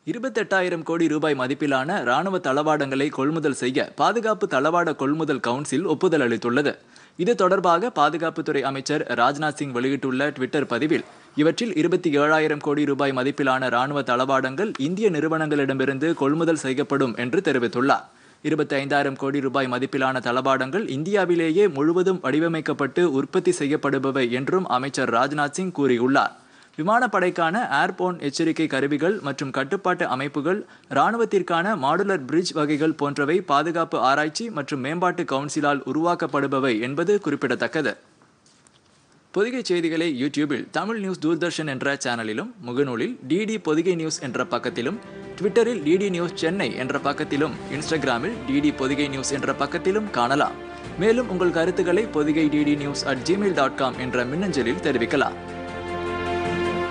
இருபத்தெட்டாயிரம் கோடி ரூபாய் மதிப்பிலான ராணுவ தளவாடங்களை கொள்முதல் செய்ய பாதுகாப்பு தளவாட கொள்முதல் கவுன்சில் ஒப்புதல் அளித்துள்ளது இது தொடர்பாக பாதுகாப்புத்துறை அமைச்சர் ராஜ்நாத் சிங் வெளியிட்டுள்ள ட்விட்டர் பதிவில் இவற்றில் இருபத்தி ஏழாயிரம் கோடி ரூபாய் மதிப்பிலான ராணுவ தளவாடங்கள் இந்திய நிறுவனங்களிடமிருந்து கொள்முதல் செய்யப்படும் என்று தெரிவித்துள்ளார் இருபத்தி ஐந்தாயிரம் கோடி ரூபாய் மதிப்பிலான தளவாடங்கள் இந்தியாவிலேயே முழுவதும் வடிவமைக்கப்பட்டு உற்பத்தி செய்யப்படுபவை என்றும் அமைச்சர் ராஜ்நாத் சிங் கூறியுள்ளார் விமானப்படைக்கான ஏர்போன் எச்சரிக்கை கருவிகள் மற்றும் கட்டுப்பாட்டு அமைப்புகள் இராணுவத்திற்கான மாடுலர் பிரிட்ஜ் வகைகள் போன்றவை பாதுகாப்பு ஆராய்ச்சி மற்றும் மேம்பாட்டு கவுன்சிலால் உருவாக்கப்படுபவை என்பது குறிப்பிடத்தக்கது பொதிகை செய்திகளை யூடியூபில் தமிழ் நியூஸ் தூர்தர்ஷன் என்ற சேனலிலும் முகநூலில் டிடி பொதிகை நியூஸ் என்ற பக்கத்திலும் ட்விட்டரில் டிடி நியூஸ் சென்னை என்ற பக்கத்திலும் இன்ஸ்டாகிராமில் டிடி பொதிகை நியூஸ் என்ற பக்கத்திலும் காணலாம் மேலும் உங்கள் கருத்துக்களை Podhigai DD news at Gmail dot com என்ற மின்னஞ்சலில் தெரிவிக்கலாம்